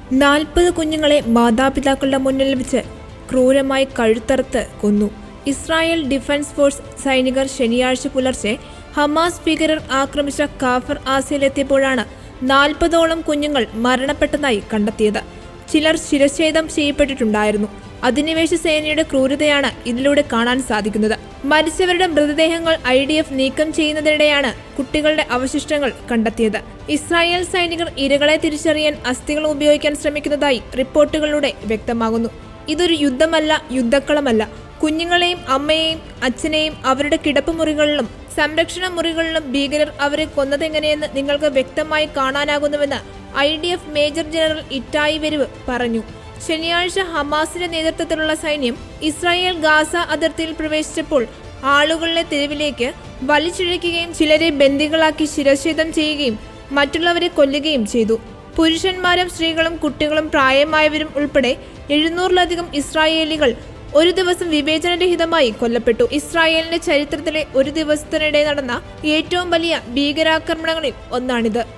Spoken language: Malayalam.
നാൽപ്പത് കുഞ്ഞുങ്ങളെ മാതാപിതാക്കളുടെ മുന്നിൽ വെച്ച് ക്രൂരമായി കഴുത്തറുത്ത് കൊന്നു ഇസ്രായേൽ ഡിഫൻസ് ഫോഴ്സ് സൈനികർ ശനിയാഴ്ച പുലർച്ചെ ഹമാസ് ഭീകരർ ആക്രമിച്ച കാഫർ ആസയിലെത്തിയപ്പോഴാണ് നാൽപ്പതോളം കുഞ്ഞുങ്ങൾ മരണപ്പെട്ടതായി കണ്ടെത്തിയത് ചിലർ ശിരച്ഛേദം ചെയ്യപ്പെട്ടിട്ടുണ്ടായിരുന്നു അധിനിവേശ സേനയുടെ ക്രൂരതയാണ് ഇതിലൂടെ കാണാൻ സാധിക്കുന്നത് മരിച്ചവരുടെ മൃതദേഹങ്ങൾ ഐ ഡി എഫ് നീക്കം ചെയ്യുന്നതിനിടെയാണ് കുട്ടികളുടെ അവശിഷ്ടങ്ങൾ കണ്ടെത്തിയത് ഇസ്രായേൽ സൈനികർ ഇരകളെ തിരിച്ചറിയാൻ അസ്ഥികൾ ഉപയോഗിക്കാൻ ശ്രമിക്കുന്നതായി റിപ്പോർട്ടുകളിലൂടെ വ്യക്തമാകുന്നു ഇതൊരു യുദ്ധമല്ല യുദ്ധക്കളമല്ല കുഞ്ഞുങ്ങളെയും അമ്മയെയും അച്ഛനെയും അവരുടെ കിടപ്പുമുറികളിലും സംരക്ഷണ മുറികളിലും ഭീകരർ അവരെ കൊന്നതെങ്ങനെയെന്ന് നിങ്ങൾക്ക് വ്യക്തമായി കാണാനാകുന്നുവെന്ന് I D F major general Itai Veruv പറഞ്ഞു ശനിയാഴ്ച ഹമാസിന്റെ നേതൃത്വത്തിലുള്ള സൈന്യം ഇസ്രായേൽ ഗാസ അതിർത്തിയിൽ പ്രവേശിച്ചപ്പോൾ ആളുകളെ തെരുവിലേക്ക് വലിച്ചിഴയ്ക്കുകയും ചിലരെ ബന്ദികളാക്കി ശിരച്ഛേദം ചെയ്യുകയും മറ്റുള്ളവരെ കൊല്ലുകയും ചെയ്തു പുരുഷന്മാരും സ്ത്രീകളും കുട്ടികളും പ്രായമായവരും ഉൾപ്പെടെ എഴുന്നൂറിലധികം ഇസ്രായേലികൾ ഒരു ദിവസം വിവേചനരഹിതമായി കൊല്ലപ്പെട്ടു ഇസ്രായേലിന്റെ ചരിത്രത്തിലെ ഒരു ദിവസത്തിനിടെ നടന്ന ഏറ്റവും വലിയ ഭീകരാക്രമണങ്ങളിൽ ഒന്നാണിത്